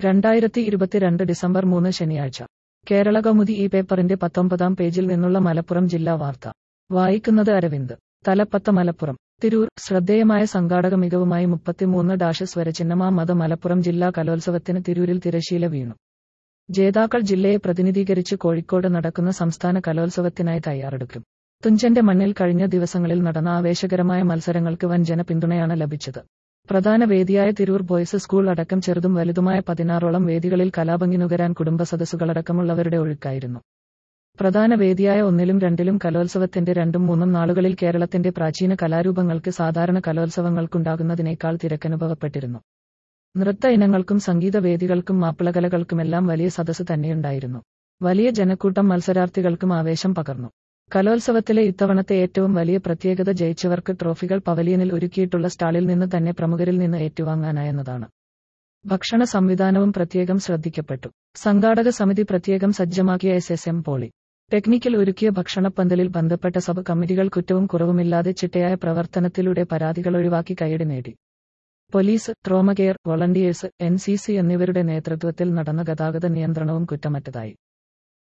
രണ്ടായിരത്തി ഇരുപത്തിരണ്ട് ഡിസംബർ മൂന്ന് ശനിയാഴ്ച കേരള കൗമുദി ഈ പേപ്പറിന്റെ പത്തൊമ്പതാം പേജിൽ നിന്നുള്ള മലപ്പുറം ജില്ലാ വാർത്ത വായിക്കുന്നത് അരവിന്ദ് തലപ്പത്ത മലപ്പുറം തിരൂർ ശ്രദ്ധേയമായ സംഘാടക മികവുമായി മുപ്പത്തിമൂന്ന് ഡാഷ് സ്വരചിഹ്നമാ മത മലപ്പുറം ജില്ലാ കലോത്സവത്തിന് തിരൂരിൽ തിരശീല വീണു ജേതാക്കൾ ജില്ലയെ പ്രതിനിധീകരിച്ച് കോഴിക്കോട് നടക്കുന്ന സംസ്ഥാന കലോത്സവത്തിനായി തയ്യാറെടുക്കും തുഞ്ചന്റെ മണ്ണിൽ കഴിഞ്ഞ ദിവസങ്ങളിൽ നടന്ന ആവേശകരമായ മത്സരങ്ങൾക്ക് വൻ ജനപിന്തുണയാണ് ലഭിച്ചത് പ്രധാന വേദിയായ തിരൂർ ബോയ്സ് സ്കൂൾ അടക്കം ചെറുതും വലുതുമായ പതിനാറോളം വേദികളിൽ കലാഭംഗി നുകരാൻ കുടുംബസദസ്സുകളടക്കമുള്ളവരുടെ ഒഴുക്കായിരുന്നു പ്രധാന വേദിയായ ഒന്നിലും രണ്ടിലും കലോത്സവത്തിന്റെ രണ്ടും മൂന്നും നാളുകളിൽ കേരളത്തിന്റെ പ്രാചീന കലാരൂപങ്ങൾക്ക് സാധാരണ കലോത്സവങ്ങൾക്കുണ്ടാകുന്നതിനേക്കാൾ തിരക്കനുഭവപ്പെട്ടിരുന്നു നൃത്ത ഇനങ്ങൾക്കും സംഗീത വേദികൾക്കും മാപ്പിളകലകൾക്കുമെല്ലാം വലിയ സദസ്സ് തന്നെയുണ്ടായിരുന്നു വലിയ ജനക്കൂട്ടം മത്സരാർത്ഥികൾക്കും ആവേശം പകർന്നു കലോത്സവത്തിലെ ഇത്തവണത്തെ ഏറ്റവും വലിയ പ്രത്യേകത ജയിച്ചവർക്ക് ട്രോഫികൾ പവലിയനിൽ ഒരുക്കിയിട്ടുള്ള സ്റ്റാളിൽ നിന്ന് തന്നെ പ്രമുഖരിൽ നിന്ന് ഏറ്റുവാങ്ങാനായെന്നതാണ് ഭക്ഷണ സംവിധാനവും പ്രത്യേകം ശ്രദ്ധിക്കപ്പെട്ടു സംഘാടക സമിതി പ്രത്യേകം സജ്ജമാക്കിയ S S M poly technical ഒരുക്കിയ ഭക്ഷണപ്പന്തലിൽ ബന്ധപ്പെട്ട സബ് കമ്മിറ്റികൾ കുറ്റവും കുറവുമില്ലാതെ ചിട്ടയായ പ്രവർത്തനത്തിലൂടെ പരാതികൾ ഒഴിവാക്കി കൈയടി നേടി police trauma care volunteers N C C എന്നിവരുടെ നേതൃത്വത്തിൽ നടന്ന ഗതാഗത നിയന്ത്രണവും കുറ്റമറ്റതായി